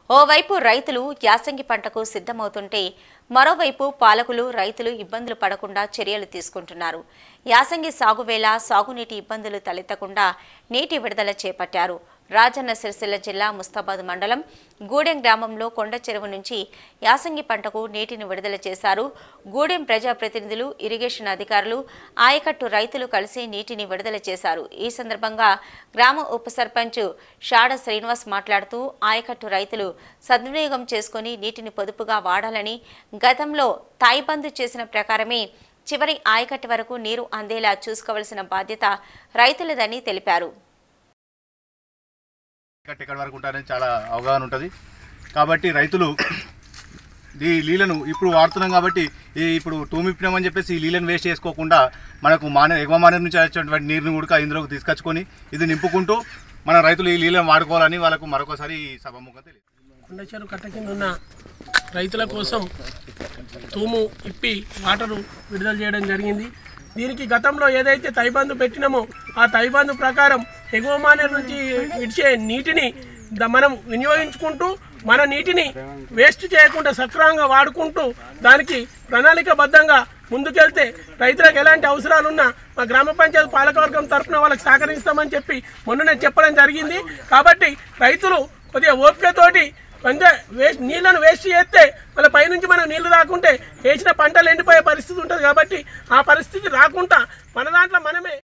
ఓవైపు రైతులు యాసంగి పంటకు సిద్ధమవుతుంటే మరోవైపు పాలకులు రైతులు ఇబ్బందులు పడకుండా చర్యలు తీసుకుంటున్నారు యాసంగి సాగు వేళ సాగునీటి ఇబ్బందులు తలెత్తకుండా నీటి విడుదల చేపట్టారు రాజన్న సిరిసిల్ల జిల్లా ముస్తాబాద్ మండలం గూడెం గ్రామంలో కొండ చెరువు నుంచి యాసంగి పంటకు నీటిని విడుదల చేశారు గూడెం ప్రజాప్రతినిధులు ఇరిగేషన్ అధికారులు ఆయకట్టు రైతులు కలిసి నీటిని విడుదల చేశారు ఈ సందర్భంగా గ్రామ ఉప సర్పంచ్ షాడ శ్రీనివాస్ మాట్లాడుతూ ఆయకట్టు రైతులు సద్వినియోగం చేసుకుని నీటిని పొదుపుగా వాడాలని గతంలో తాయిబందు చేసిన ప్రకారమే చివరి ఆయకట్టు వరకు నీరు అందేలా చూసుకోవలసిన బాధ్యత రైతులదని తెలిపారు కట్ ఎక్కడి వరకు ఉంటారని చాలా అవగాహన ఉంటుంది కాబట్టి రైతులు ఈ నీళ్ళను ఇప్పుడు వాడుతున్నాం కాబట్టి ఈ ఇప్పుడు తూమిప్పినామని చెప్పేసి ఈ నీళ్ళని వేస్ట్ చేసుకోకుండా మనకు మాన ఎగువ మానేరు నుంచి వచ్చేటువంటి నీరుని కూడా ఇందులోకి తీసుకొచ్చుకొని ఇది నింపుకుంటూ మన రైతులు ఈ నీళ్ళని వాడుకోవాలని వాళ్ళకు మరొకసారి ఈ సభముఖం తెలియదు కొండచెరు కట్ట కింద ఉన్న రైతుల కోసం తూము ఇప్పి వాటరు విడుదల చేయడం జరిగింది దీనికి గతంలో ఏదైతే తైబందు పెట్టినామో ఆ తైబందు ప్రకారం ఎగువ మానేరు నుంచి ఇచ్చే నీటిని ద- మనం వినియోగించుకుంటూ మన నీటిని వేస్ట్ చేయకుండా సక్రమంగా వాడుకుంటూ దానికి ప్రణాళికబద్ధంగా ముందుకెళ్తే రైతులకు ఎలాంటి అవసరాలున్నా మా గ్రామ పంచాయతీ పాలకవర్గం తరఫున వాళ్ళకి సహకరిస్తామని చెప్పి మొన్ననే చెప్పడం జరిగింది కాబట్టి రైతులు కొద్దిగా ఓపికతోటి అంటే వేస్ట్ నీళ్ళను వేస్ట్ చేస్తే మళ్ళీ పైనుంచి మనం నీళ్లు రాకుంటే వేసిన పంటలు ఎండిపోయే పరిస్థితి ఉంటుంది కాబట్టి ఆ పరిస్థితి రాకుండా మన దాంట్లో మనమే